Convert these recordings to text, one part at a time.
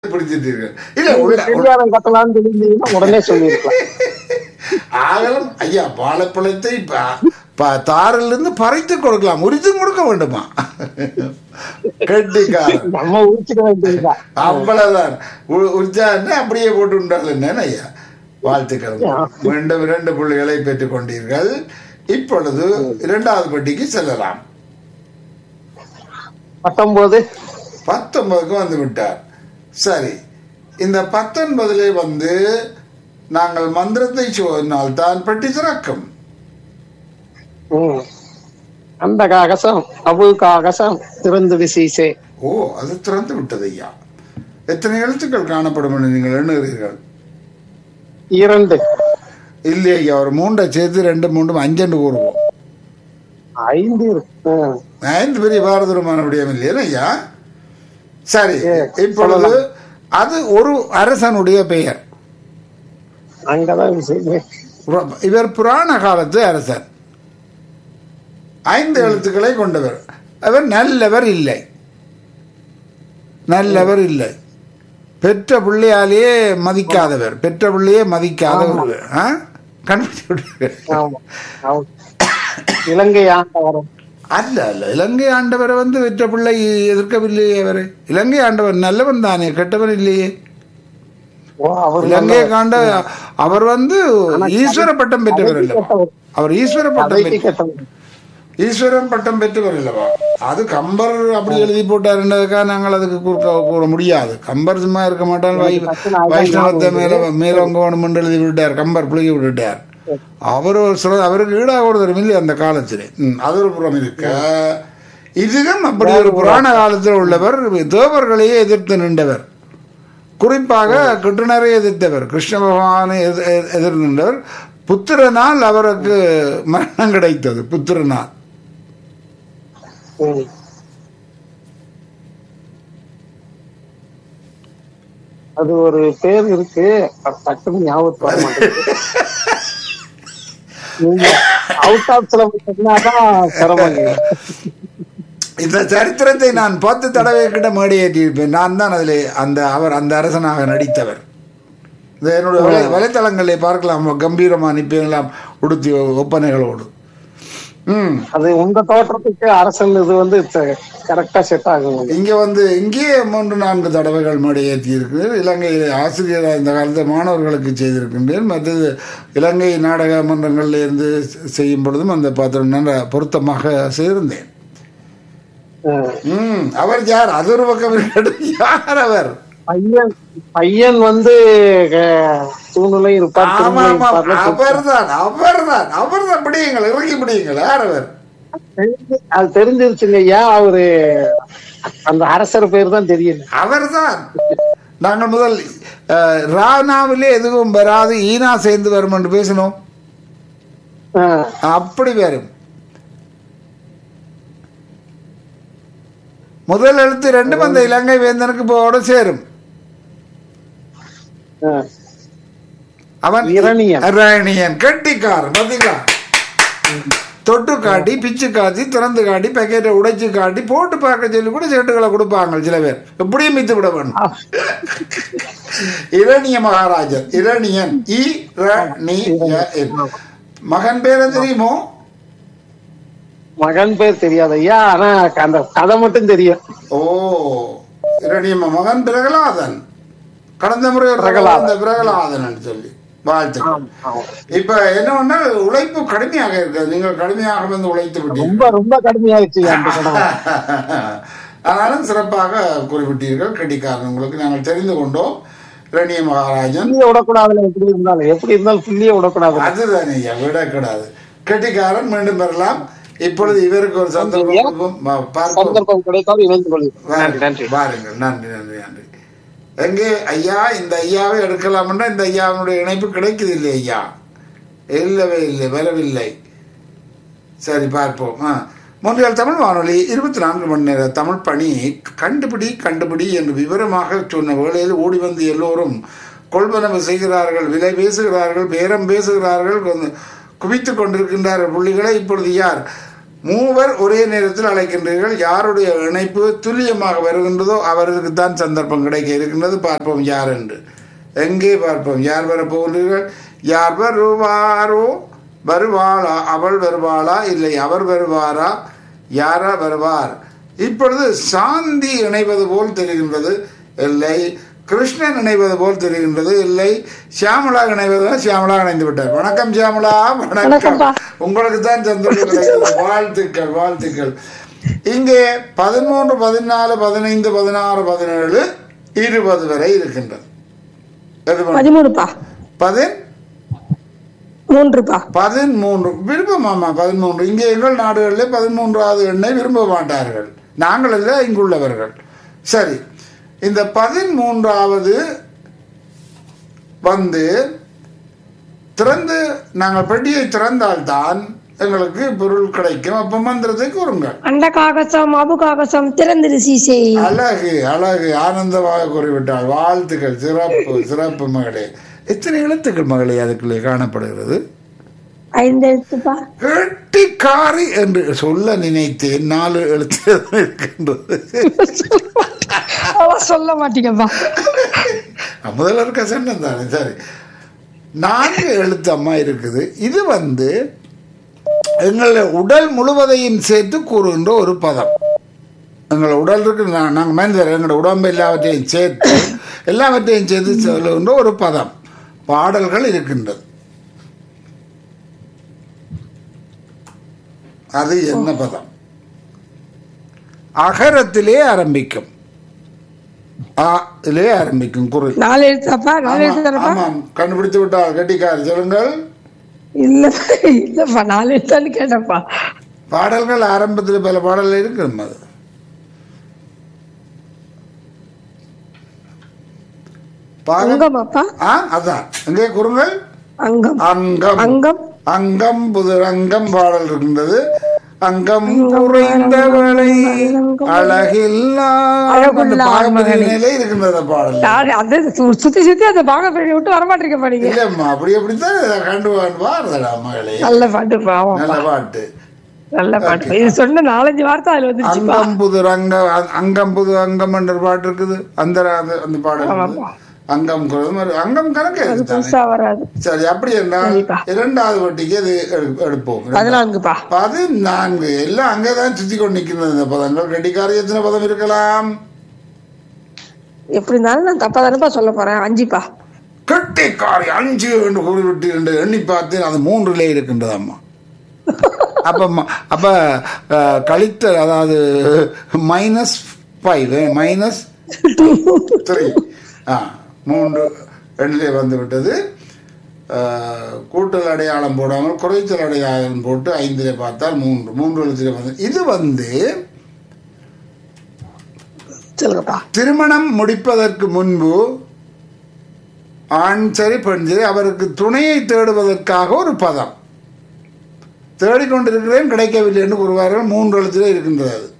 பிடிச்சிட்டீர்கள் இல்ல உள்ள தெரியாதம் கட்டலாம்னு சொல்லியிருந்தீங்கன்னா உடனே சொல்லியிருக்கலாம் ஆகலம் ஐயா வாழைப்பழத்தை ப- ப- தாரிலிருந்து பறித்து கொடுக்கலாம் உரித்து கொடுக்க வேண்டுமா கட்டிக்காரன் நம்ம உரிச்சிட வேண்டியதுதான் அவ்வளவுதான் உ- உரிச்சா என்ன அப்படியே போட்டு உண்டால் என்ன ஐயா வாழ்த்துக்கள் மீண்டும் இரண்டு புள்ளிகளை பெற்றுக் கொண்டீர்கள் இப்பொழுது இரண்டாவது பெட்டிக்கு செல்லலாம் பத்தொன்பது பத்தொன்பதுக்கு வந்து விட்டார் சரி இந்த பத்தொன்பதிலே வந்து நாங்கள் மந்திரத்தை சொன்னால் தான் பெட்டி திறக்கும் ம். அந்த காகசம் அபு காகசம் திறந்து விசீசே ஓ அது திறந்து விட்டது ஐயா எத்தனை எழுத்துக்கள் காணப்படும் என்று நீங்கள் எண்ணுகிறீர்கள் இரண்டு இல்லை ஐயா ஒரு மூன்றை சேர்த்து ரெண்டு மூன்று அஞ்சண்டு கூறுவோம் ஐந்து இருக்கு ம். ஐந்து பெரிய பாரதூரமான விடயம் இல்லையா ஐயா சரி ஏ, இப்பொழுது அது ஒரு அரசனுடைய பெயர் அங்கதான் விசேஷம் புர- இவர் புராண காலத்து அரசர் ஐந்து எழுத்துக்களை கொண்டவர் அவர் நல்லவர் இல்லை நல்லவர் இல்லை பெற்ற பிள்ளையாலேயே மதிக்காதவர் பெற்ற பிள்ளையே மதிக்காதவர் ஆ? கண்டுபிடிச்சு விட்டீர்கள். ஆமா ஆமா. இலங்கை ஆண்டவரம் அல்ல அல்ல இலங்கை ஆண்டவரை வந்து பெற்ற பிள்ளை எதிர்க்கவில்லையே அவர் இலங்கை ஆண்டவர் நல்லவன் தானே கெட்டவன் இல்லையே ஓ அவர் இலங்கையை காண்ட அவர் வந்து ஈஸ்வர பட்டம் பெற்றவர் அல்லவா அவர் ஈஸ்வர பட்டம் கதைக்கு பெற்ற கெட்டவர் ஈஸ்வரன் பட்டம் பெற்றவர் இல்லவா அது கம்பர் அப்படி எழுதி போட்டாருன்றதுக்காக நாங்கள் அதுக்கு கூற கூற முடியாது கம்பர் சும்மா இருக்க மாட்டார் வை வைஷ்ணவத்தை மேல மேலோங்க வேணும் என்று எழுதி விட்டார் கம்பர் புளிகி விட்டுட்டார் அவர் ஒரு சில அவருக்கு ஈடாக ஒருத்தர் இல்லை அந்த காலத்தில் ம், அது ஒரு புறம் இருக்க இதுவும் அப்படி ஒரு புராண காலத்தில் உள்ளவர் தேவர்களையே எதிர்த்து நின்றவர் குறிப்பாக கிருஷ்ணரை எதிர்த்தவர் கிருஷ்ண பகவானை எதிர் எதிர்- எதிர் நின்றவர் புத்திரனால் அவருக்கு மரணம் கிடைத்தது புத்திரனால் ம். அது ஒரு பேர் இருக்கு அது டக்குன்னு ஞாபகத்துக்கு வர மாட்டேங்குது நீங்க அவுட் ஆஃப் சிலபஸ் சொன்னாதான் சிரமம் இந்த சரித்திரத்தை நான் பத்து தடவை கிட்ட மேடையேற்றி இருப்பேன் நான் தான் அதில் அந்த அவர் அந்த அரசனாக நடித்தவர் இது என்னுடைய வலை வலைத்தளங்களை பார்க்கலாம் கம்பீரமாக நிற்பீங்களாம் உடுத்தி ஒப்பனைகளோடு ம் அது உங்க தோற்றத்துக்கு அரசன் இது வந்து கரெக்டா செட் ஆகும் இங்கே வந்து இங்கேயே மூன்று நான்கு தடவைகள் மேடையேற்றி இருக்கிறேன் இலங்கையில் ஆசிரியராக இந்த காலத்தில் மாணவர்களுக்கு செய்திருக்கின்றேன் மற்றது இலங்கை நாடக மன்றங்களில் இருந்து செய்யும் பொழுதும் அந்த பாத்திரம் நன்ற பொருத்தமாக செய்திருந்தேன் ம். ம் அவர் யார் அது ஒரு பக்கம் இருக்கட்டும் யார் அவர் பையன் பையன் வந்து அஹ், தூணுலையும் இருப்பார் ஆமா திருமலையும் ஆமா இருப்பார்ல. அவர்தான் அவர்தான் அவர்தான் பிடியுங்கள் இறங்கி பிடியுங்கள் யார் அவர் தெரிஞ்சு- அது தெரிஞ்சிருச்சுங்க ஐயா அவரு அந்த அரசர் பேர் தான் தெரியும் அவர்தான் நாங்கள் முதல் அஹ், ராணாவிலே எதுவும் வராது ஈனா சேர்ந்து வரும் என்று பேசினோம் ஆஹ், அப்படி வரும் முதல் எழுத்து ரெண்டும் அந்த இலங்கை வேந்தனுக்கு போட சேரும் ஆஹ். அவன் இரணியன். இரணியன் கெட்டிக்காரன் பாத்தீங்களா தொட்டு காட்டி பிச்சு காட்டி திறந்து காட்டி பேக்கெட்டை உடைச்சு காட்டி போட்டு பார்க்க சொல்லி கூட சேட்டுகளை கொடுப்பாங்க சில பேர் எப்படியும் மித்து விட வேணும் இரணிய மகாராஜர் இரணியன் இ ர நி ய என். மகன் பேர தெரியுமோ மகன் பேர் தெரியாது ஐயா ஆனா அந்த கதை மட்டும் தெரியும் ஓ இரணிய ம- மகன் பிரகலாதன் கடந்த முறை ஒரு பிரகலாதன். அந்த பிரகலாதன் சொல்லி வாழ்த்துக்கள் ஆமா. இப்ப என்ன பண்ணா உழைப்பு கடுமையாக இருக்கிறது நீங்கள் கடுமையாக வந்து உழைத்து விட்டீர்கள் ரொம்ப ரொம்ப கடுமையாயிடுச்சு அந்த கடன் ஆனாலும் சிறப்பாக குறிப்பிட்டீர்கள் கெட்டிக்காரன் உங்களுக்கு நாங்கள் தெரிந்து கொண்டோம் ரணிய மகாராஜன் புள்ளிய விடக்கூடாதுல எப்படி இருந்தாலும் எப்படி இருந்தாலும் புள்ளிய விடக்கூடாது அதுதானே ஐயா விடக்கூடாது கெட்டிக்காரன் மீண்டும் பெறலாம் இப்பொழுது இவருக்கு ஒரு சந்தர்ப்பம் கொடுப்போம். வா- பார்ப்போம் சந்தர்ப்பம் கிடைத்தாலும் இணைந்து கொள்ளுங்கள் நன்றி வாருங்கள், நன்றி வாருங்கள் நன்றி நன்றி நன்றி எங்கே ஐயா இந்த ஐயாவை எடுக்கலாம்னா இந்த ஐயாவினுடைய இணைப்பு கிடைக்குது இல்லை ஐயா இல்லவே இல்லை வரவில்லை சரி பார்ப்போம் ஆ மொன்றியால் தமிழ் வானொலி இருபத்தி நான்கு மணி நேர தமிழ் பணி கண்டுபிடி கண்டுபிடி என்று விவரமாக சொன்ன வேளையில் ஓடி வந்து எல்லோரும் கொள்வனவு செய்கிறார்கள் விலை பேசுகிறார்கள் பேரம் பேசுகிறார்கள் கொஞ்சம் குவித்துக் கொண்டிருக்கின்றார்கள் புள்ளிகளை இப்பொழுது யார் மூவர் ஒரே நேரத்தில் அழைக்கின்றீர்கள் யாருடைய இணைப்பு துல்லியமாக வருகின்றதோ அவருக்கு தான் சந்தர்ப்பம் கிடைக்க இருக்கின்றது பார்ப்போம் யார் என்று எங்கே பார்ப்போம் யார் வர போகின்றீர்கள் யார் வருவாரோ வருவாளா அவள் வருவாளா இல்லை அவர் வருவாரா யாரா வருவார் இப்பொழுது சாந்தி இணைவது போல் தெரிகின்றது இல்லை கிருஷ்ணன் இணைவது போல் தெரிகின்றது இல்லை சியாமலா இணைவது சியாமலா இணைந்து விட்டார் வணக்கம் சியாமலா வணக்கம் வணக்கம்ப்பா. உங்களுக்கு தான் சந்தர்ப்பம் கிடைக்கிறது. வாழ்த்துக்கள் வாழ்த்துக்கள் இங்கே பதிமூன்று பதினாலு பதினைந்து பதினாறு பதினேழு இருபது வரை இருக்கின்றது எது பண்ண- பதிமூணுப்பா பதின் மூன்றுப்பா பதிமூன்று விருப்பமாமா பதிமூன்று இங்கே எங்கள் நாடுகளில் பதிமூன்றாவது எண்ணை விரும்ப மாட்டார்கள் நாங்கள் அல்ல இங்குள்ளவர்கள் சரி இந்த பதிமூன்றாவது வந்து திறந்து நாங்கள் பெட்டியை திறந்தால்தான் எங்களுக்கு பொருள் கிடைக்கும் அப்ப மந்திரத்தை கூறுங்கள் அண்ட காகசம் அபு காகசம் திறந்திரு சீசை அழகு அழகு ஆனந்தமாக கூறிவிட்டாள் வாழ்த்துக்கள் சிறப்பு சிறப்பு மகளே எத்தனை எழுத்துக்கள் மகளே அதுக்குள்ளே காணப்படுகிறது ஐந்து எழுத்துப்பா கெட்டிக்காரி என்று சொல்ல நினைத்தேன் நாலு எழுத்து இருக்கின்றது அதெல்லாம் சொல்ல மாட்டீங்கப்பா முதல்ல இருக்க சண்டம் தானே சரி நான்கு எழுத்து அம்மா இருக்குது இது வந்து எங்களை உடல் முழுவதையும் சேர்த்து கூறுகின்ற ஒரு பதம் எங்களை உடல் இருக்கு நா- நாங்கள் மனிதர் எங்களோட உடம்பு எல்லாவற்றையும் சேர்த்து எல்லாவற்றையும் சேர்த்து சொல்லுகின்ற ஒரு பதம் பாடல்கள் இருக்கின்றது அது என்ன பதம் அகரத்திலே ஆரம்பிக்கும் ஆ இலே ஆரம்பிக்கும் குரல் நாலு எழுத்தாப்பா நாலு எழுத்து தானப்பா ஆமாம் கண்டுபிடித்து விட்டால் கட்டிக்கார் சொல்லுங்கள் இல்ல இல்லப்பா நாலு எழுத்தான்னு கேட்டப்பா பாடல்கள் ஆரம்பத்தில் பல பாடல்கள் இருக்கு நம்ம அது பாகம் அங்கமாப்பா ஆ அதான் எங்கே குறுங்கள் அங்கம் அங்கம் அங்கம் அங்கம் புது அங்கம் பாடல் இருக்கின்றது அங்கம் குறைந்தவளை அழகில்லா அழகுள்ள பாகப்பிரிவினையிலே இருக்கின்றது அந்த பாடல் யாரு அது சு- சுத்தி சுத்தி அந்த பாக பிரிவு விட்டு வரமாட்டீங்கப்பா நீங்க இல்லம்மா அப்படி அப்படித்தான் கண்டு வாருதடா மகளே நல்ல பாட்டுப்பா ஆமா நல்ல பாட்டு நல்ல பாட்டு இது சொன்ன நாலஞ்சு வார்த்தை அதுல வந்துருச்சுப்பா அங்கம் புது அங்க அங்கம் புது அங்கம் என்ற பாட்டு இருக்குது அந்த அந்த- அந்த பாடல் இருக்குது. ஆமாப்பா. அங்கம் குரல் மாதிரி அங்கம் கணக்கு அது இருக்குதானே? புதுசா வராது சரி அப்படி என்றால் சரிப்பா. இரண்டாவது வட்டிக்கு அது எடு- எடுப்போம் பதினான்குப்பா பதினான்கு எல்லாம் அங்கதான் சுத்தி கொண்டு நிற்கின்றது இந்த பதங்கள் கட்டிக்காரி எத்தனை பதம் இருக்கலாம் எப்படி இருந்தாலும் நான் தப்பா தானப்பா சொல்ல போறேன் அஞ்சுப்பா கட்டிக்காரி அஞ்சு என்று கூறிவிட்டு என்று எண்ணி பார்த்தேன் அது மூன்றிலே இருக்கின்றது அம்மா அப்ப ம- அப்ப அஹ், கழித்தல் அதாவது மைனஸ் ஃபைவ் மைனஸ் த்ரீ ஆ மூன்று ரெண்டிலே வந்து விட்டது அஹ், கூட்டல் அடையாளம் போடாமல் குறைத்தல் அடையாளம் போட்டு ஐந்திலே பார்த்தால் மூன்று மூன்று எழுத்திலே வந்து இது வந்து சொல்லுங்கப்பா திருமணம் முடிப்பதற்கு முன்பு ஆண் சரி பெண் சரி அவருக்கு துணையை தேடுவதற்காக ஒரு பதம் தேடிக்கொண்டிருக்கிறேன் கிடைக்கவில்லை என்று கூறுவார்கள் மூன்று எழுத்திலே இருக்கின்றது அது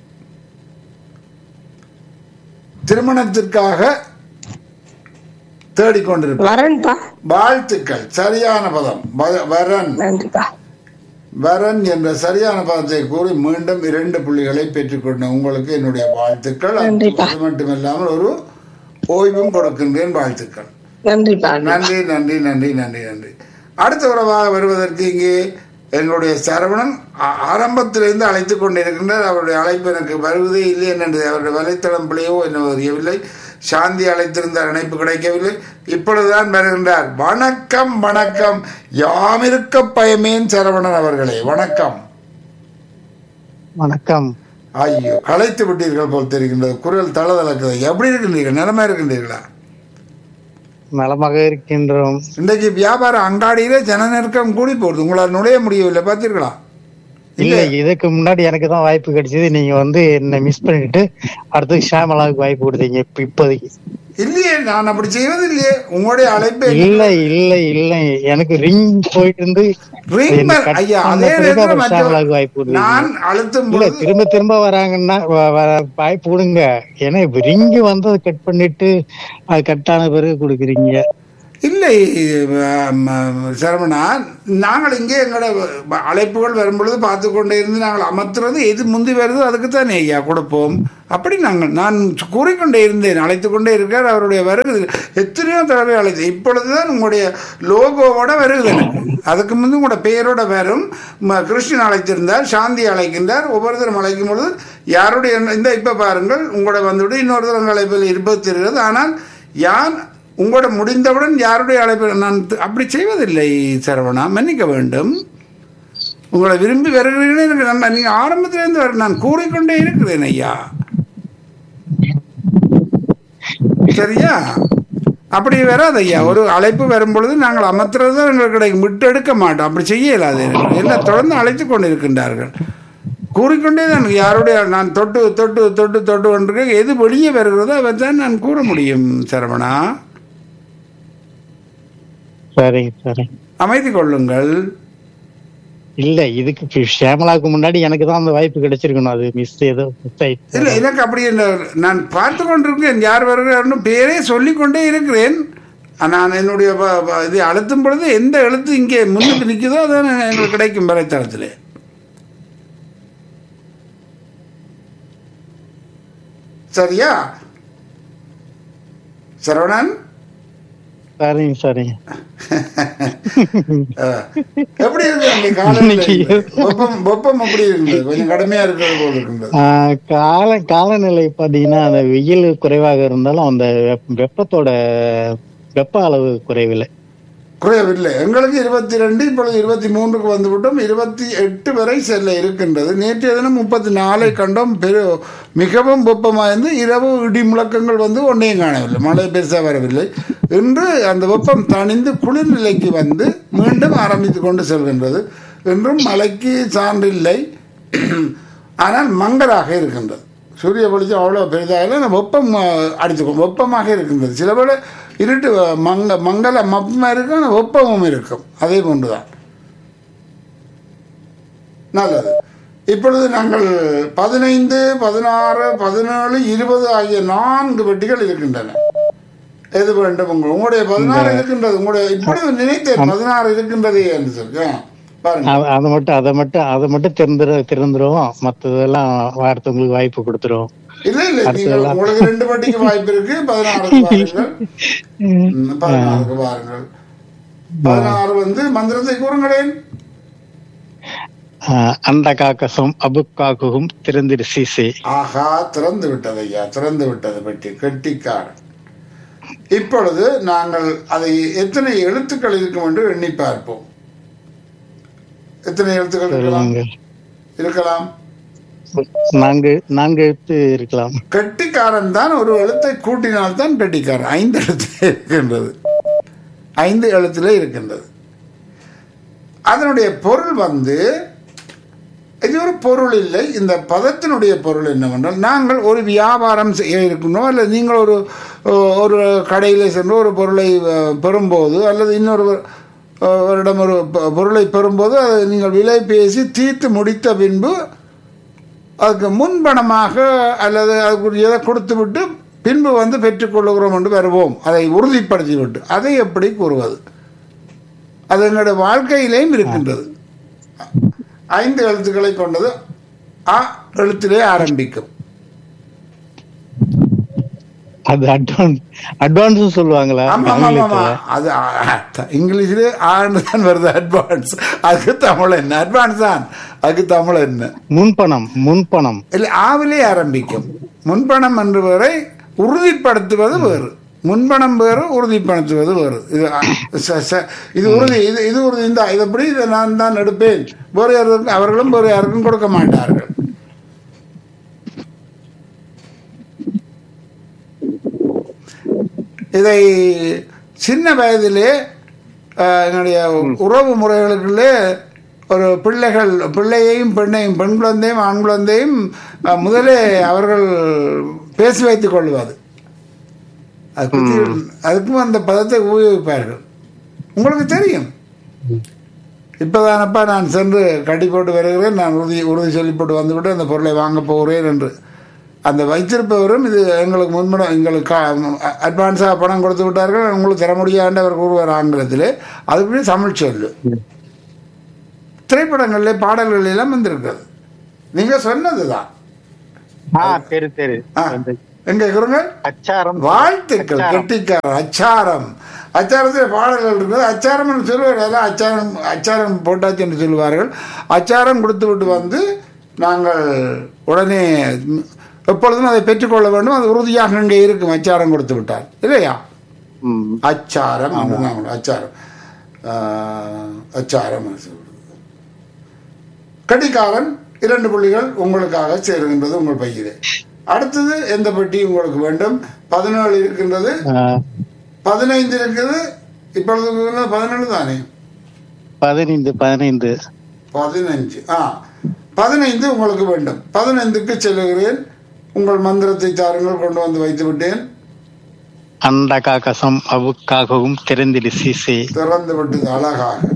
திருமணத்திற்காக தேடிக்கொண்டிருப்பேன் வரேன்ப்பா வாழ்த்துக்கள் சரியான பதம் வ- வரன் நன்றிப்பா வரன் என்ற சரியான பதத்தை கூறி மீண்டும் இரண்டு புள்ளிகளை பெற்றுக்கொண்ட உங்களுக்கு என்னுடைய வாழ்த்துக்கள் நன்றிப்பா. அது மட்டுமில்லாமல் ஒரு ஓய்வும் கொடுக்கின்றேன் வாழ்த்துக்கள் நன்றிப்பா நன்றி நன்றி நன்றி நன்றி நன்றி அடுத்த உறவாக வருவதற்கு இங்கே எங்களுடைய சரவணன் ஆ- ஆரம்பத்திலிருந்து அழைத்துக் கொண்டிருக்கின்றார் அவருடைய அழைப்பு எனக்கு வருவதே இல்லை என்று அவருடைய வலைத்தளம் பிள்ளையோ என்ன தெரியவில்லை சாந்தி அழைத்திருந்தார் இணைப்பு கிடைக்கவில்லை இப்பொழுதுதான் வருகின்றார் வணக்கம் வணக்கம் யாமிருக்க பயமேன் சரவணன் அவர்களே வணக்கம் வணக்கம் ஐயோ களைத்து விட்டீர்கள் போல் தெரிகின்றது குரல் தளதளக்குது எப்படி இருக்கின்றீர்கள் நிலைமை இருக்கின்றீர்களா நலமாக இருக்கின்றோம் இன்றைக்கு வியாபார அங்காடியிலே ஜன நெருக்கம் கூடி போகுது உங்களால் நுழைய முடியவில்லை பார்த்தீர்களா இல்ல இதுக்கு முன்னாடி எனக்கு தான் வாய்ப்பு கிடைச்சது நீங்க வந்து என்ன மிஸ் பண்ணிட்டு அடுத்து ஷாமலாவுக்கு வாய்ப்பு கொடுத்தீங்க இப்ப இப்போதைக்கு இல்லையே நான் அப்படி செய்வது இல்லையே உங்களுடைய அழைப்பை இல்ல இல்ல இல்ல எனக்கு ரிங் போயிட்டு இருந்து ring என்ன bell, cut ஐயா பண்ண அதே பிறகு நேரத்தில் அப்புறம் மற்ற- ஷாமலாவுக்கு வாய்ப்பு கொடுத்தீங்க நான் அழுத்தும் இல்ல பொழுது திரும்ப திரும்ப வராங்கன்னா வ- வ- வாய்ப்பு கொடுங்க ஏன்னா இப்ப ரிங்கு வந்து அதை கட் பண்ணிட்டு அது கட் ஆன பிறகு கொடுக்குறீங்க இல்லை ஆம், சரவணா நாங்கள் இங்கே எங்களோட அழைப்புகள் வரும்பொழுது பார்த்து கொண்டே இருந்து நாங்கள் அமர்த்துறது எது முந்தி வருதோ அதுக்கு தானே ஐயா கொடுப்போம் அப்படி நாங்கள் நான் கூறிக்கொண்டே இருந்தேன் அழைத்து கொண்டே இருக்கார் அவருடைய வருகிறது எத்தனையோ தடவை அழைத்து இப்பொழுதுதான் உங்களுடைய லோகோவோட வருகிறது எனக்கு அதுக்கு முந்தி உங்களோட பெயரோட வரும் ம, கிருஷ்ணன் அழைத்திருந்தார் சாந்தி அழைக்கின்றார் ஒவ்வொருத்தரும் அழைக்கும் பொழுது யாருடைய இந்த இப்போ பாருங்கள் உங்களோட வந்துவிட்டு இன்னொருத்தர் அழைப்பில் இருப்பது தெரிகிறது ஆனால் யார் உங்களோட முடிந்தவுடன் யாருடைய அழைப்பு நான் த- அப்படி செய்வதில்லை சரவணா மன்னிக்க வேண்டும் உங்களை விரும்பி வருகிறீர்களே எனக்கு நான் நீங்க ஆரம்பத்திலிருந்து வர நான் கூறிக்கொண்டே இருக்கிறேன் ஐயா சரியா அப்படி வராது ஐயா ஒரு அழைப்பு வரும்பொழுது நாங்கள் அமர்த்துறது தான் எங்களுக்கு கிடைக்கும் விட்டு எடுக்க மாட்டோம் அப்படி செய்ய இயலாது எங்களுக்கு. எல்லாம் தொடர்ந்து அழைத்து கொண்டு இருக்கின்றார்கள் கூறிக்கொண்டே தான் யாருடைய நான் தொட்டு தொட்டு தொட்டு தொட்டு கொண்டிருக்க எது வெளியே வருகிறதோ அதை தான் நான் கூற முடியும் சரவணா சரிங்க சரிங்க அமைதி கொள்ளுங்கள் இல்ல இதுக்கு இப்ப ஷியாமலாவுக்கு முன்னாடி எனக்கு தான் அந்த வாய்ப்பு கிடைச்சிருக்கணும் அது மிஸ் ஏதோ மிஸ் ஆயிடுச்சு இல்லை எனக்கு அப்படி இல்லை நான் பார்த்து கொண்டிருக்கேன் யார் வருகிறார்னு பேரே சொல்லிக்கொண்டே இருக்கிறேன் நான் என்னுடைய ப- ப- இது அழுத்தும் பொழுது எந்த எழுத்து இங்கே முன்னுக்கு நிற்குதோ அதான் எங்களுக்கு கிடைக்கும் வலைத்தளத்தில் சரியா சரவணன் சரிங்க சரிங்க அஹ், எப்படி இருக்கு அங்கே காலநிலை வெப்பம் வெப்பம் எப்படி இருந்தது கொஞ்சம் கடுமையா இருக்கிறது போல இருக்கின்றது ஆஹ் கால காலநிலை பாத்தீங்கன்னா அந்த வெயில் குறைவாக இருந்தாலும் அந்த வெப்ப- வெப்பத்தோட வெப்ப அளவு குறைவில்லை குறையவில்லை எங்களுக்கு இருபத்தி ரெண்டு இப்பொழுது இருபத்தி மூன்றுக்கு வந்துவிட்டோம் இருபத்தி எட்டு வரை செல்ல இருக்கின்றது நேற்றைய தினம் முப்பத்தி நாலை கண்டோம் பெரு மிகவும் வெப்பமாக இருந்து இரவு இடி முழக்கங்கள் வந்து ஒன்றையும் காணவில்லை மழை பெருசாக வரவில்லை இன்று அந்த வெப்பம் தணிந்து குளிர்நிலைக்கு வந்து மீண்டும் ஆரம்பித்து கொண்டு செல்கின்றது இன்றும் மழைக்கு சான்றில்லை ஆனால் மங்கலாக இருக்கின்றது சூரிய வெளிச்சம் அவ்வளோ பெரிதாக இல்லை ஆனால் வெப்பம் அஹ், அடித்துக்கும் வெப்பமாக இருக்கின்றது சில வேளை இருட்டு அஹ், மங்க மங்கள மப்பமாக இருக்கும் ஆனால் வெப்பமும் இருக்கும் அதே போன்று தான் நல்லது இப்பொழுது நாங்கள் பதினைந்து பதினாறு பதினேழு இருபது ஆகிய நான்கு பெட்டிகள் இருக்கின்றன எது வேண்டும் உங்கள் உங்களுடைய பதினாறு இருக்கின்றது உங்களுடைய இப்பொழுது நினைத்தேன் பதினாறு இருக்கின்றதே என்று சொல்லி ஆ, பாருங்க அ- அதை மட்டும் அதை மட்டும் அதை மட்டும் திறந்துரு திறந்துருவோம் மத்ததெல்லாம் அடுத்தவங்களுக்கு வாய்ப்பு கொடுத்துருவோம் இல்ல இல்ல நீங்கள் உங்களுக்கு ரெண்டு பட்டிக்கு வாய்ப்பு இருக்கு பதினாறுக்கு பாருங்கள் ம், பதினாறுக்கு பாருங்கள் பதினாறு வந்து மந்திரத்தை கூறுங்களேன் ஆஹ் அந்த காக்கசம் அபுக்காக்கும் திறந்திரு சீசே ஆஹா திறந்து விட்டது ஐயா திறந்து விட்டது பெட்டி கெட்டிக்காரன் இப்பொழுது நாங்கள் அதை எத்தனை எழுத்துக்கள் இருக்கும் என்று எண்ணி பார்ப்போம் எத்தனை எழுத்துக்கள் இருக்கலாம் சொல்லுங்கள் இருக்கலாம் நான்கு நான்கு எழுத்து இருக்கலாம் கெட்டிக்காரன் தான் ஒரு எழுத்தை கூட்டினால் தான் கெட்டிக்காரன் ஐந்து எழுத்துல இருக்கின்றது ஐந்து எழுத்துல இருக்கின்றது அதனுடைய பொருள் வந்து இது ஒரு பொருள் இல்லை இந்த பதத்தினுடைய பொருள் என்னவென்றால் நாங்கள் ஒரு வியாபாரம் செய்ய இருக்கணும் அல்லது நீங்கள் ஒரு ஒரு கடையில் சென்று ஒரு பொருளை அஹ், பெறும்போது அல்லது இன்னொரு அஹ், அவரிடம் ஒரு பொ- பொருளை பெறும்போது அதை நீங்கள் விலை பேசி தீர்த்து முடித்த பின்பு அதுக்கு முன்பணமாக அல்லது அதுக்கு எதை கொடுத்து விட்டு பின்பு வந்து பெற்றுக்கொள்ளுகிறோம் என்று வருவோம் அதை உறுதிப்படுத்தி விட்டு அதை எப்படி கூறுவது அது எங்களுடைய வாழ்க்கையிலேயும் இருக்கின்றது ஐந்து எழுத்துக்களை கொண்டது அ எழுத்திலே ஆரம்பிக்கும் அது அட்வான்ஸ் அட்வான்ஸ் சொல்லுவாங்களா ஆமா ஆமா ஆமா ஆங்கிலத்துல அது ஆ, த- இங்கிலீஷ்ல ஆண்டு தான் வருது அட்வான்ஸ் அதுக்கு தமிழ் என்ன அட்வான்ஸ் தான் அதுக்கு தமிழ் என்ன முன்பணம் முன்பணம் இல்லை ஆவிலே ஆரம்பிக்கும் முன்பணம் என்று வரை உறுதிப்படுத்துவது வேறு முன்பணம் வேறு உறுதிப்படுத்துவது வேறு இது அ, ச- ச- இது உறுதி இது இது உறுதி இந்த இதப்படி இதை நான் தான் எடுப்பேன் வேறு யாருக்கும் அவர்களும் வேறு யாருக்கும் கொடுக்க மாட்டார்கள் இதை சின்ன வயதிலே அஹ், என்னுடைய உறவு முறைகளுக்குள்ளே ஒரு பிள்ளைகள் பிள்ளையையும் பெண்ணையும் பெண் குழந்தையும் ஆண் குழந்தையும் அஹ், முதலே அவர்கள் பேசி வைத்துக் கொள்வது அது பத்தி- அதுக்கும் அந்த பதத்தை உபயோகிப்பார்கள் உங்களுக்கு தெரியும் இப்போதானப்பா நான் சென்று கட்டி போட்டு வருகிறேன் நான் உறுதி உறுதி சொல்லி போட்டு வந்துவிட்டு அந்த பொருளை வாங்க போகிறேன் என்று அந்த வைத்திருப்பவரும் இது எங்களுக்கு முன்படம் எங்களுக்கு அட்வான்ஸாக பணம் கொடுத்து விட்டார்கள் உங்களுக்கு தர முடியாண்டு அவர் கூறுவார் ஆங்கிலத்தில் அதுபடி தமிழ் சொல்லு திரைப்படங்களிலே பாடல்கள் எல்லாம் வந்திருக்கிறது நீங்க சொன்னதுதான் ஆ தெரு தெரு ஆ, எங்க குருங்கள் அச்சாரம் வாழ்த்துக்கள் கெட்டிக்காரன் அச்சாரம் அச்சாரத்தில் பாடல்கள் இருக்குது அச்சாரம் என்று சொல்லுவார் அதான் அச்சாரம் அச்சாரம் போட்டாச்சு என்று சொல்லுவார்கள் அச்சாரம் கொடுத்து விட்டு வந்து நாங்கள் உடனே ம், எப்பொழுதும் அதை பெற்றுக்கொள்ள வேண்டும் அது உறுதியாக இங்கே இருக்கும் அச்சாரம் கொடுத்து விட்டார் இல்லையா ம். அச்சாரம் அதுதான் அச்சாரம் ஆஹ், அச்சாரம் என்று சொல்றது. கடிகாரன் இரண்டு புள்ளிகள் உங்களுக்காக சேருகின்றது உங்கள் பையிலே அடுத்தது எந்த பெட்டி உங்களுக்கு வேண்டும் பதினேழு இருக்கின்றது ஆ, பதினைந்து இருக்குது இப்பொழுது பதினேழு தானே பதினைந்து பதினைந்து பதினஞ்சு ஆ பதினைந்து உங்களுக்கு வேண்டும் பதினைந்துக்கு செல்லுகிறேன் உங்கள் மந்திரத்தை தாருங்கள் கொண்டு வந்து வைத்து விட்டேன் அண்ட காக்கசம் அவுக்காகவும் திறந்திடு சீசே திறந்து விட்டது அழகாக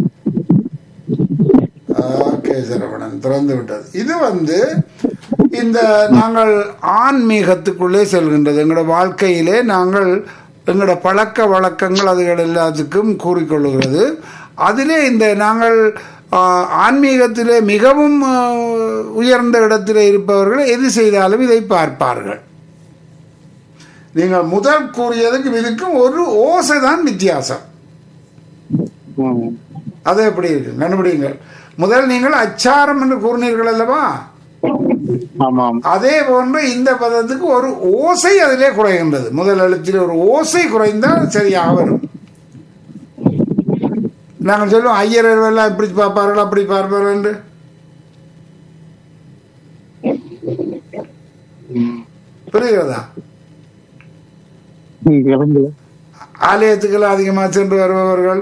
ஓகே சரவணன் திறந்து விட்டது இது வந்து இந்த நாங்கள் ஆன்மீகத்துக்குள்ளே செல்கின்றது எங்களோட வாழ்க்கையிலே நாங்கள் எங்களோட பழக்க வழக்கங்கள் அதுகள் எல்லாத்துக்கும் கூறிக்கொள்ளுகிறது அதிலே இந்த நாங்கள் ஆ, ஆன்மீகத்திலே மிகவும் ஆ, உயர்ந்த இடத்திலே இருப்பவர்கள் எது செய்தாலும் இதை பார்ப்பார்கள் நீங்கள் முதல் கூறியதுக்கும் இதுக்கும் ஒரு ஓசை தான் வித்தியாசம் ம். அது எப்படி இருக்கு கண்டுபிடிங்கள் முதல் நீங்கள் அச்சாரம் என்று கூறினீர்கள் அல்லவா ஆமாம் அதே போன்று இந்த பதத்துக்கு ஒரு ஓசை அதிலே குறைகின்றது முதல் எழுத்தில் ஒரு ஓசை குறைந்தால் சரியாக வரும் நாங்கள் சொல்லுவோம் ஐயர் எல்லாம் இப்படி பார்ப்பார்கள் அப்படி பார்ப்பார்கள் என்று புரிகிறதா ம், விளங்குல. ஆலயத்துக்கெல்லாம் அதிகமாக சென்று வருபவர்கள்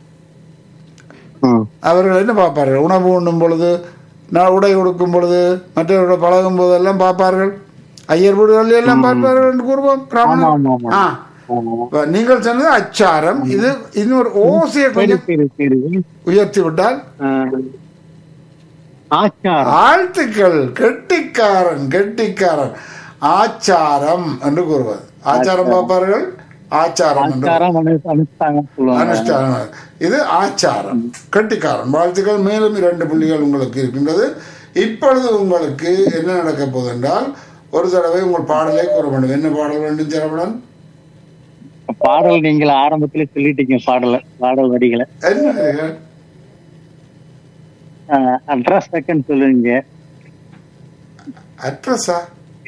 ம். அவர்கள் என்ன பார்ப்பார்கள் உணவு உண்ணும் பொழுது நான் உடை கொடுக்கும் பொழுது மற்றவர்களோட பழகும் போதெல்லாம் பார்ப்பார்கள் ஐயர் வீடுகள் எல்லாம் பார்ப்பார்கள் என்று கூறுவோம் ஆமா, பிராமணர் ஆமா, ஆமா. ஆ ஆமா. இப்ப நீங்கள் சொன்னது அச்சாரம் இது இன்னொரு ஓசையை சரி கொஞ்சம் சரி சரி உயர்த்தி விட்டால் ஆ. ஆச்சாரம் ஆழ்த்துக்கள் கெட்டிக்காரன் கெட்டிக்காரன் ஆச்சாரம் என்று கூறுவது ஆச்சாரம் பார்ப்பார்கள் ஆச்சாரம் என்று ஆச்சாரம் அனு- அனுஷ்டானம் சொல்லுவாங்க அனுஷ்டானம் இது ஆச்சாரம் கட்டிக்காரன் வாழ்த்துக்கள் மேலும் இரண்டு புள்ளிகள் உங்களுக்கு இருக்கின்றது இப்பொழுது உங்களுக்கு என்ன நடக்க போகுது என்றால் ஒரு தடவை உங்கள் பாடலை கூற வேண்டும் என்ன பாடல் வேண்டும் சரவணன் பாடல் நீங்கள் ஆரம்பத்துல சொல்லிட்டீங்க பாடல பாடல் வரிகளை என்ன இது? அட்ரஸ் செகண்ட் சொல்லுங்க அட்ரஸா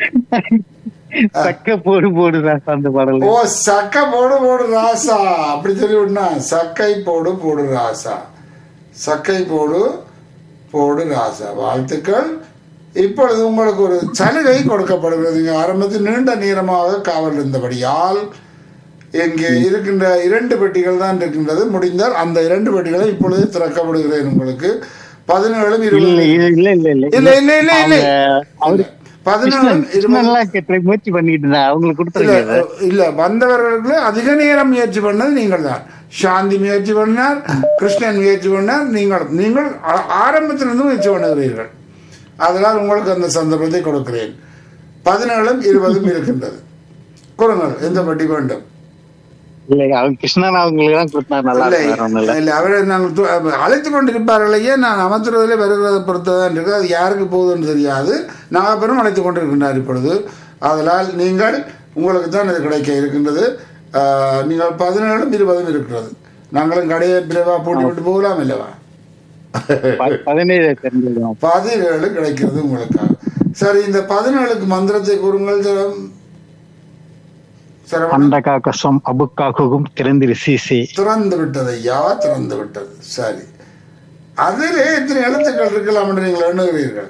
சக்க போடு போடு ராசா அந்த பாடல் ஓ சக்கை போடு போடு ராசா அப்படி சொல்லி விடனா சக்கை போடு போடு ராசா சக்கை போடு போடு ராசா வாழ்த்துக்கள் இப்பொழுது உங்களுக்கு ஒரு சலுகை கொடுக்கப்படுகிறது இங்க ஆரம்பத்தில் நீண்ட நேரமாக காவல் இருந்தபடியால் இங்கே இருக்கின்ற இரண்டு பெட்டிகள் தான் இருக்கின்றது முடிந்தால் அந்த இரண்டு பெட்டிகளை இப்பொழுது திறக்கப்படுகிறேன் உங்களுக்கு பதினேழும் இல்ல இருபது இல்ல இல்ல இல்ல இல்ல இல்ல இல்ல இல்ல இல்ல அவங்க- அவரு பதினேழும் கிருஷ்ணன் இருபது கிருஷ்ணன்லாம் ட்ரை முயற்சி பண்ணிட்டு இருந்தா அவங்களுக்கு இல்ல கொடுத்துருங்க இல்ல வந்தவர்களுக்கு அதிக நேரம் முயற்சி பண்ணது நீங்கள் தான் சாந்தி முயற்சி பண்ணார் கிருஷ்ணன் முயற்சி பண்ணார் நீங்கள் நீங்கள் ஆ- ஆரம்பத்திலிருந்து முயற்சி பண்ணுகிறீர்கள் அதனால் உங்களுக்கு அந்த சந்தர்ப்பத்தை கொடுக்கிறேன் பதினேழும் இருபதும் இருக்கின்றது கொடுங்கள் எந்த பட்டி வேண்டும் இல்ல அவங்க கிருஷ்ணன் அவங்களுக்கு தான் கொடுத்தா நல்லா இல்லை இருக்கும் வேற ஒண்ணும் இல்ல இல்லை அவரை நாங்கள் து- அழைத்து கொண்டிருப்பார்களையே நான் அமர்த்துறதிலே வருகிறத பொறுத்ததான் இருக்கு அது யாருக்கு போகுதுன்னு தெரியாது நாகப்பெரும் அழைத்து கொண்டிருக்கின்றார் இப்பொழுது அதனால் நீங்கள் உங்களுக்கு தான் இது கிடைக்க இருக்கின்றது ஆஹ், நீங்கள் பதினேழும் இருபதும் இருக்கிறது நாங்களும் கடையை பிரிவா போட்டு விட்டு போகலாம் இல்லவா ப- பதினேழு தெரிஞ்சுக்கலாம் பதினேழு கிடைக்கிறது உங்களுக்காக சரி இந்த பதினேழுக்கு மந்திரத்தை கூறுங்கள் சர- சரவணன் அண்ட காக்கசம் அபுக்காகும் திறந்திரு சீசி திறந்து விட்டது ஐயா திறந்து விட்டது சரி அதிலே எத்தனை எழுத்துக்கள் இருக்கலாம் என்று நீங்கள் எண்ணுகிறீர்கள்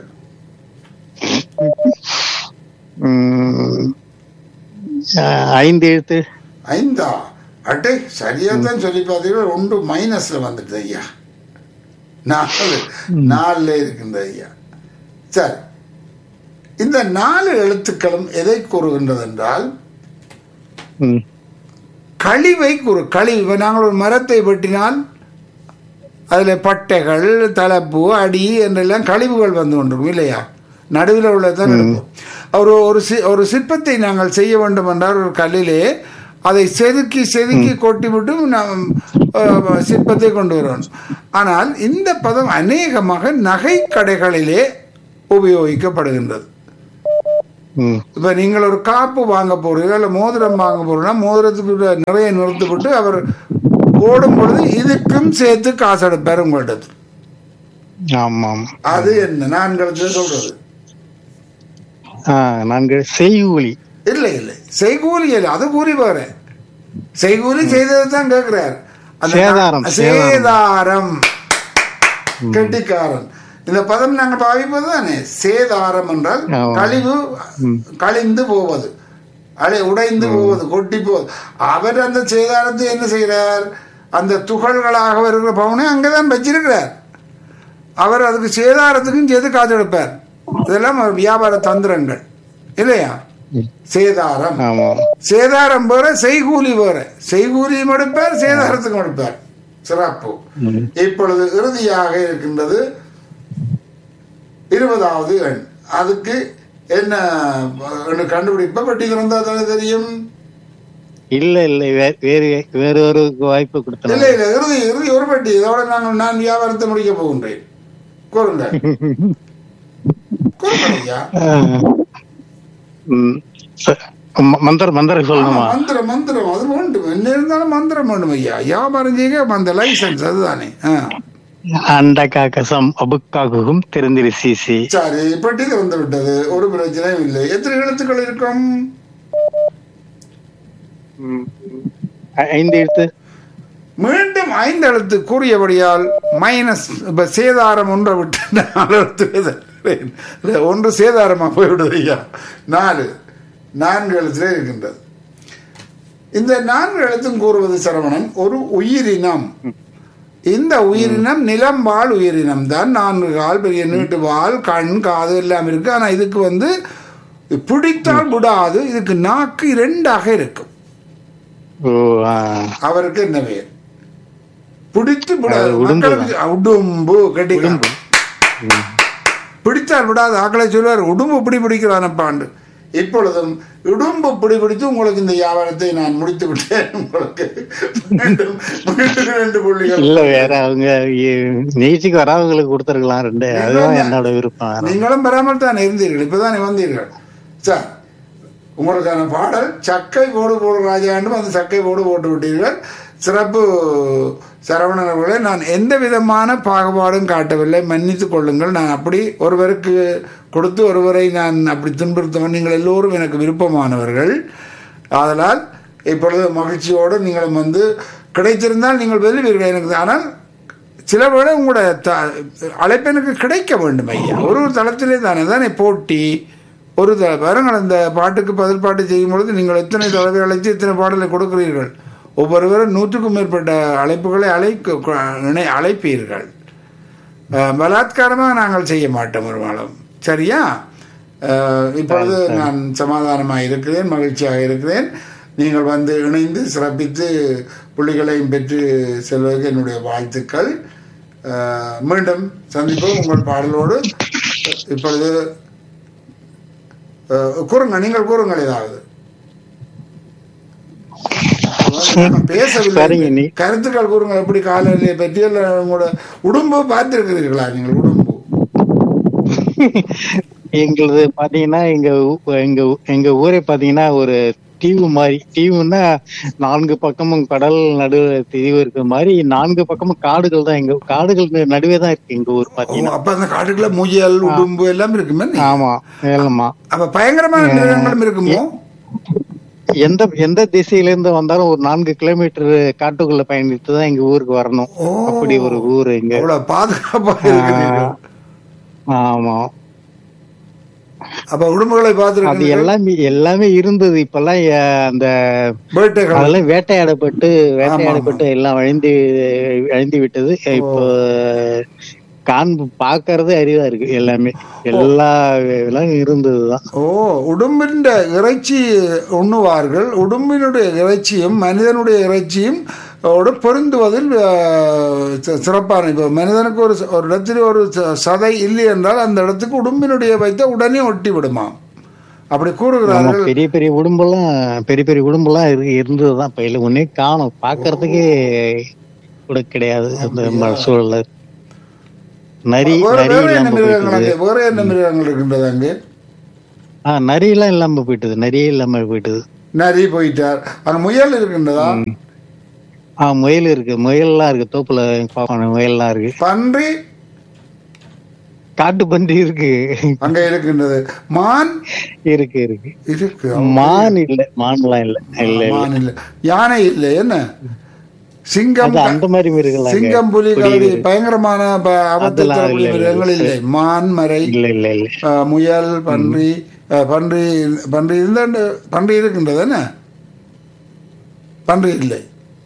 உம், அஹ், ஐந்து எழுத்து ஐந்தா அட்டை சரியா தான் சொல்லி பார்த்தீர்கள் ஒன்று மைனஸ்ல வந்துட்டு ஐயா நாலு நாலுல இருக்கின்றது ஐயா சரி இந்த நாலு எழுத்துக்களும் எதை கூறுகின்றது என்றால் உம், கழிவை கூறு கழிவு இப்ப நாங்கள் ஒரு மரத்தை வெட்டினால் அதில் பட்டைகள் தலைப்பு அடி என்றெல்லாம் கழிவுகள் வந்து கொண்டிருக்கும் இல்லையா நடுவில் உள்ளதான் எடுப்போம் ஒரு ஒரு சி- ஒரு சிற்பத்தை நாங்கள் செய்ய வேண்டும் என்றால் ஒரு கல்லிலே அதை செதுக்கி செதுக்கி கொட்டிவிட்டு நாம் அஹ், சிற்பத்தை கொண்டு வரணும் ஆனால் இந்த பதம் அநேகமாக நகை கடைகளிலே உபயோகிக்கப்படுகின்றது ம் இப்ப நீங்கள் ஒரு காப்பு வாங்க போறீங்க இல்ல மோதிரம் வாங்க போறீங்கன்னா மோதிரத்துக்கு நிறைய நிறுத்திவிட்டு அவர் ஓடும் பொழுது இதுக்கும் சேர்த்து காசு எடுப்பார் உங்கள்கிட்ட ஆமாம் அது என்ன நான்களுக்கு சொல்றது ஆ நான்கு செய்கூலி இல்லை இல்லை செய்கூலி இல்லை அது கூலி வேற செய்கூலி செய்தது தான் கேட்கிறார் அந்த சேதாரம், சேதாரம் கெட்டிக்காரன் இந்த பதம் நாங்கள் பாவிப்பது தானே சேதாரம் என்றால் ஆமா. கழிவு கழிந்து போவது அலை உடைந்து போவது கொட்டி போவது அவர் அந்த சேதாரத்தை என்ன செய்கிறார் அந்த துகள்களாக வருகிற பவுனை அங்கதான் வச்சிருக்கிறார் அவர் அதுக்கு சேதாரத்துக்கும் சேர்த்து காசு எடுப்பார் இதெல்லாம் அவர் வியாபார தந்திரங்கள் இல்லையா சேதாரம் ஆமாம் சேதாரம் வேற செய்கூலி வேற செய்கூலியும் எடுப்பார் சேதாரத்துக்கும் எடுப்பார் சிறப்பு இப்பொழுது இறுதியாக இருக்கின்றது இருபதாவது எண் அதுக்கு என்ன எண்ணு கண்டுபிடிப்ப பட்டி திறந்தா தானே தெரியும் இல்ல இல்ல வே- வேறு வேறு ஒரு வாய்ப்பு இல்ல கொடுத்தேன் இல்ல இறுதி இறுதி ஒரு பட்டி இதோட நாங்கள் நான் வியாபாரத்தை முடிக்க போகின்றேன் கூறுங்க கூறுங்கள் ஐயா ம். ச- ம- மந்திரம் மந்திரம் சொல்லணுமா ஆமா, மந்திரம் மந்திரம் அது வேண்டும் என்ன இருந்தாலும் மந்திரம் வேண்டும் ஐயா வியாபாரம் செய்ய அந்த லைசன்ஸ் அதுதானே ஆ. அண்ட காக்கசம் அபுக்காகும் தெரிந்திரு சிசி சரி பெட்டி திறந்து விட்டது ஒரு பிரச்சனையும் இல்லை எத்தனை எழுத்துக்கள் இருக்கும் ஐந்து எழுத்து மீண்டும் ஐந்து எழுத்து கூறியபடியால் மைனஸ் இப்ப சேதாரம் ஒன்றை விட்டு நாலு எழுத்து எழுதுகிறேன். இல்ல, ஒன்று சேதாரமா போய்விடுது ஐயா நாலு நான்கு எழுத்துல இருக்கின்றது இந்த நான்கு எழுத்தும் கூறுவது சரவணன் ஒரு உயிரினம் இந்த உயிரினம் நிலம் வாழ் உயிரினம் தான் நான்கு கால் பெரிய நீட்டு வால் கண் காது எல்லாம் இருக்கு ஆனா இதுக்கு வந்து பிடித்தால் விடாது இதுக்கு நாக்கு இரண்டாக இருக்கும் ஓ ஆ. அவருக்கு என்ன பெயர் பிடித்து விடாது அது உடும்பு மக்களுக்கு உடும்பு கட்டிக்கலாம் பிடித்தால் விடாது ஆக்களை சொல்வார் உடும்பு பிடி பிடிக்கிறானப்பாண்டு இப்பொழுதும் உடும்பு பிடி பிடித்து உங்களுக்கு இந்த வியாபாரத்தை நான் முடித்து விட்டேன் உங்களுக்கு மீண்டும் மீண்டும் ரெண்டு புள்ளிகள் இல்ல வேற அவங்க இ- நிகழ்ச்சிக்கு வரவங்களுக்கு கொடுத்துருக்கலாம் ரெண்டு அதுதான் என்னோட விருப்பம் வேற. நீங்களும் பெறாமல் தான் இருந்தீர்கள் இப்பதானே வந்தீர்கள் சார் உங்களுக்கான பாடல் சக்கை போடு போடு ராஜாண்டும் அந்த சக்கை போடு போட்டு விட்டீர்கள் சிறப்பு சரவணன் அவர்களே நான் எந்த விதமான பாகுபாடும் காட்டவில்லை மன்னித்துக் கொள்ளுங்கள் நான் அப்படி ஒருவருக்கு கொடுத்து ஒருவரை நான் அப்படி துன்புறுத்தவன் நீங்கள் எல்லோரும் எனக்கு விருப்பமானவர்கள் ஆதலால் இப்பொழுது மகிழ்ச்சியோடு நீங்களும் வந்து கிடைத்திருந்தால் நீங்கள் வெல்லுவீர்கள் எனக்கு ஆனால் சில வேளை உங்களோட த அழைப்பு எனக்கு கிடைக்க வேண்டும் ஐயா ஒரு ஒரு தளத்திலே தானே தானே போட்டி ஒரு த பாருங்கள் அந்த பாட்டுக்கு பதில் பாட்டு செய்யும் பொழுது நீங்கள் எத்தனை தடவை அழைத்து எத்தனை பாடலை கொடுக்கிறீர்கள் ஒவ்வொருவரும் நூற்றுக்கும் மேற்பட்ட அழைப்புகளை அழைக்க இணை அழைப்பீர்கள் அஹ், பலாத்காரமாக நாங்கள் செய்ய மாட்டோம் ஒரு நாளும் சரியா அஹ், இப்பொழுது நான் சமாதானமாக இருக்கிறேன் மகிழ்ச்சியாக இருக்கிறேன் நீங்கள் வந்து இணைந்து சிறப்பித்து புள்ளிகளையும் பெற்று செல்வதற்கு என்னுடைய வாழ்த்துக்கள் அஹ், மீண்டும் சந்திப்போம் உங்கள் பாடலோடு இப்பொழுது அஹ், கூறுங்க நீங்கள் கூறுங்கள் ஏதாவது பேசவில்லை சரிங்க, நீ- கருத்துக்கள் கூறுங்கள் எப்படி காலநிலையை பற்றி இல்ல உங்களோட உடும்பு பார்த்திருக்கிறீர்களா நீங்கள் உடும்பு எங்களது பாத்தீங்கன்னா எங்க ஊ- எங்க ஊ- எங்க ஊரே பாத்தீங்கன்னா ஒரு தீவு மாதிரி தீவுன்னா நான்கு பக்கமும் கடல் நடுவு தீவு இருக்கிற மாதிரி நான்கு பக்கமும் காடுகள் தான் எங்க காடுகள் நடுவே தான் இருக்கு எங்க ஊர் ஓ, பாத்தீங்கன்னா அப்ப அந்த காட்டுக்குள்ள முயல் உடும்பு எல்லாம் இருக்குமே ஆமா ஏலமா அப்ப பயங்கரமான மிருகங்களும் இருக்குமோ எந்த எந்த திசையில இருந்து வந்தாலும் ஒரு நான்கு கிலோமீட்டர் காட்டுக்குள்ள பயணித்து தான் எங்க ஊருக்கு வரணும் ஓ. அப்படி ஒரு ஊர் எங்க அவ்வளவு பாதுகாப்பா இருக்கிறீர்கள் ஆமா அப்ப உடும்புகளை அது பார்த்திருக்கீங்க எல்லாமே எல்லாமே இருந்தது இப்பெல்லாம் அஹ், அந்த வேட்டைகள் அதெல்லாம் வேட்டையாடப்பட்டு வேட்டையாடப்பட்டு எல்லாம் அழிந்து அழிந்து விட்டது இப்போ காண்பு பாக்குறது அரிதா இருக்கு எல்லாமே எல்லா எல்லாம் இருந்ததுதான் ஓ உடும்பின் இறைச்சி உண்ணுவார்கள் உடும்பினுடைய இறைச்சியும் மனிதனுடைய இறைச்சியும் ஓடு பொருந்துவதில் அஹ், சி- சிறப்பான இப்போ மனிதனுக்கு ஒரு ச- ஒரு இடத்தில் ஒரு ச- சதை இல்லை என்றால் அந்த இடத்துக்கு உடும்பினுடைய வைத்த உடனே ஒட்டி விடுமாம் அப்படி ஆமா, கூறுகிறார்கள் பெரிய பெரிய உடம்பெல்லாம் பெரிய பெரிய உடம்பெல்லாம் இரு இருந்ததுதான் இப்ப இல்ல ஒன்னே காணும் பாக்குறதுக்கே கூட கிடையாது அந்த ம- சூழல்ல நரி வேற நரி வேற என்ன இல்லாம மிருகங்கள் போயிட்டுது அங்கே வேற என்ன மிருகங்கள் இருக்கின்றது அங்கே ஆஹ் நரி எல்லாம் இல்லாம போயிட்டுது நரியே இல்லாம போயிட்டுது நரி போயிட்டார் அங்க முயல் இருக்கின்றதா ஆஹ் முயல் இருக்கு முயல்லாம் இருக்கு தோப்புல பாப்பான முயல்லாம் இருக்கு பன்றி காட்டு பன்றி இருக்கு அங்க இருக்கின்றது மான் இருக்கு இருக்கு இருக்கு மான் இல்ல மான்லாம் இல்ல இல்ல இல்ல மான் இல்ல யானை இல்லை என்ன சிங்கம் அது அந்த மாதிரி மிருகங்கள் சிங்கம் புலி கரடி பயங்கரமான ப- ஆபத்தை அதெல்லாம் தரக்கூடிய இல்ல, இல்ல, மிருகங்கள் இல்லை மான் மறை இல்ல இல்ல இல்ல அஹ், முயல் பன்றி அஹ், பன்றி பன்றி இருந்தாண்டு பன்றி இருக்கின்றது என்ன பன்றி இல்லை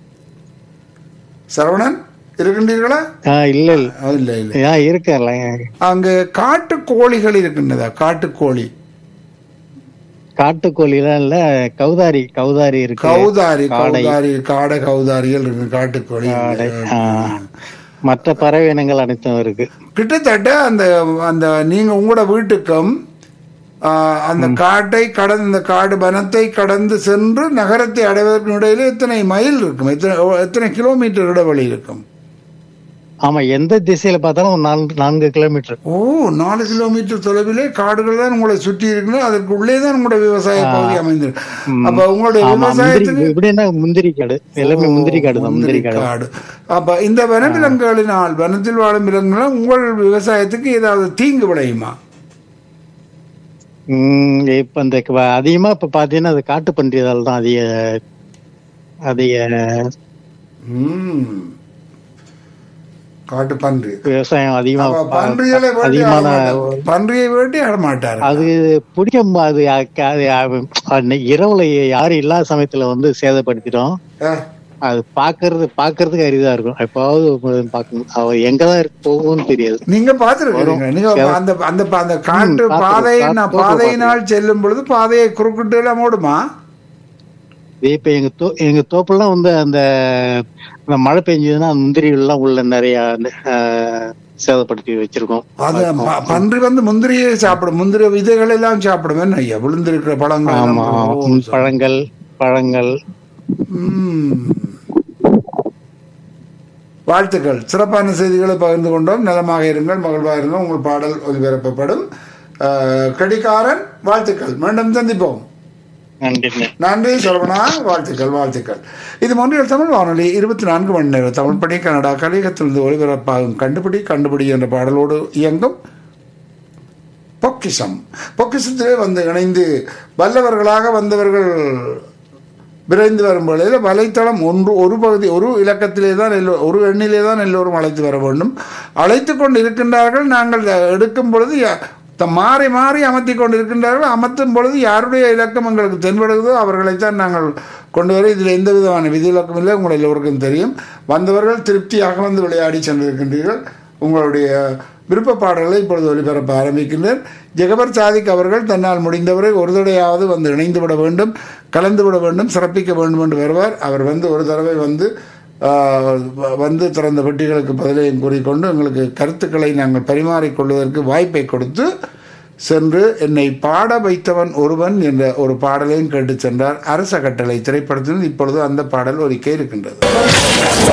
சரவணன் இருக்கின்றீர்களா ஆஹ் இல்ல இல்ல அஹ், இல்லை இல்லை ஆஹ் இருக்கல அங்கு காட்டு கோழிகள் இருக்கின்றதா காட்டுக்கோழி காட்டுக்கோழிலாம் இல்ல கௌதாரி கௌதாரி இருக்கு கௌதாரி காடை. கௌதாரி காடை கௌதாரிகள் இருக்கு காட்டுக்கோழி காடை. ஆஹ் மற்ற பறவை இனங்கள் அனைத்தும் இருக்கு கிட்டத்தட்ட அந்த அந்த நீங்க உங்களோட வீட்டுக்கும் ஆ, அந்த காட்டை கடந்து இந்த காடு வனத்தை கடந்து சென்று நகரத்தை அடைவதற்கு இடையில எத்தனை மைல் இருக்கும் எத்தனை எத்தனை கிலோமீட்டர் இடைவெளி இருக்கும் ஆமா எந்த திசையில பார்த்தாலும் ஒரு நான்கு நான்கு கிலோமீட்டர் ஓ நாலு கிலோமீட்டர் தொலைவிலே காடுகள் தான் உங்களை சுற்றி இருக்கணும் அதற்கு உள்ளே தான் உங்களோட விவசாய பகுதி அமைந்திருக்கு அப்ப உங்களுடைய ஆமா முந்திரி விவசாயத்துக்கு இப்படின்னா முந்திரி காடு எல்லாமே முந்திரி காடு தான் முந்திரி காடு காடு அப்ப இந்த வனவிலங்குகளினால் வனத்தில் வாழும் விலங்குகள் உங்கள் விவசாயத்துக்கு ஏதாவது தீங்கு விளையுமா உம் இப்ப இந்த க- அதிகமா இப்ப பாத்தீங்கன்னா அது காட்டு பன்றியதால் தான் அதிக அதிக ம். காட்டு பன்றி விவசாயம் அதிகமா அப்ப ப- பன்றிகளை வேட்டி அதிகமான ஆடமாட்டார். பன்றியை வேட்டி ஆடமாட்டார் அது பிடிக்க மு- அது அ- அது அ- அன்னைக்கு இரவுல யாரும் இல்லாத சமயத்துல வந்து சேதப்படுத்திடும் அது பாக்குறது பாக்குறதுக்கு அரிதா இருக்கும் எப்பாவது பாக்கணும் அவ எங்கதான் இருக்கு போகும்னு தெரியாது நீங்க பாத்துருக்கீங்க நீங்க அந்த அந்த அந்த காட்டு ம், பார்த்திருக்கேன். பாதை பார்த்து- பாதையினால் செல்லும் பொழுது பாதையை குறுக்கிட்டு எல்லாம் ஓடுமா இதே இப்ப எங்க தோ எங்க தோப்புலாம் வந்து அந்த அந்த மழை பெஞ்சதுன்னா அந்த முந்திரி எல்லாம் உள்ள நிறைய அந்த, ஆஹ், சேதப்படுத்தி வச்சிருக்கோம் அது ப- பன்றி வந்து முந்திரியை சாப்பிடும் முந்திரி விதைகள் எல்லாம் சாப்பிடும் என்ன ஐயா விழுந்திருக்கிற பழங்கள் எல்லாம் ஆமா ஆமா. ஓ, ம், பழங்கள் பழங்கள் ம். வாழ்த்துக்கள் சிறப்பான செய்திகளை பகிர்ந்து கொண்டோம் நலமாக இருங்கள் மகிழ்வாக இருங்கள் உங்கள் பாடல் ஒலிபரப்பப்படும் அஹ், கடிகாரன் வாழ்த்துக்கள் மீண்டும் சந்திப்போம் நன்றி நன்றி சரவணா வாழ்த்துக்கள் வாழ்த்துக்கள் இது மொன்றியல் தமிழ் வானொலி இருபத்தி நான்கு மணி நேரம் தமிழ் படி கனடா கலிகத்திலிருந்து ஒளிபரப்பாகும் கண்டுபிடி கண்டுபிடி என்ற பாடலோடு இயங்கும் பொக்கிஷம் பொக்கிஷத்திலே வந்து இணைந்து வல்லவர்களாக வந்தவர்கள் விரைந்து வரும் வேளையில் வலைத்தளம் ஒன்று ஒரு பகுதி ஒரு இலக்கத்திலே தான் எல்லோ ஒரு எண்ணிலே தான் எல்லோரும் அழைத்து வர வேண்டும் அழைத்து கொண்டு இருக்கின்றார்கள் நாங்கள் எடுக்கும் பொழுது யா- த- மாறி மாறி அமர்த்தி கொண்டு இருக்கின்றார்கள் அமர்த்தும் பொழுது யாருடைய இலக்கம் எங்களுக்கு தென்படுகிறதோ அவர்களைத்தான் நாங்கள் கொண்டு வர இதில் எந்த விதமான விதிவிலக்கம் இல்லை உங்கள் எல்லோருக்கும் தெரியும் வந்தவர்கள் திருப்தியாக வந்து விளையாடி சென்றிருக்கின்றீர்கள் உங்களுடைய விருப்ப பாடல்களை இப்பொழுது ஒளிபரப்ப ஆரம்பிக்கின்றனர் ஜெகபர் சாதிக் அவர்கள் தன்னால் முடிந்தவரை ஒரு தடையாவது வந்து இணைந்து விட வேண்டும் கலந்து விட வேண்டும் சிறப்பிக்க வேண்டும் என்று வருவார் அவர் வந்து ஒரு தடவை வந்து ஆஹ், வ- வந்து திறந்த பெட்டிகளுக்கு பதிலையும் கூறிக்கொண்டு எங்களுக்கு கருத்துக்களை நாங்கள் பரிமாறிக்கொள்வதற்கு வாய்ப்பை கொடுத்து சென்று என்னை பாட வைத்தவன் ஒருவன் என்ற ஒரு பாடலையும் கேட்டு சென்றார் அரச கட்டளை திரைப்படத்தில் இப்பொழுது அந்த பாடல் ஒலிக்க இருக்கின்றது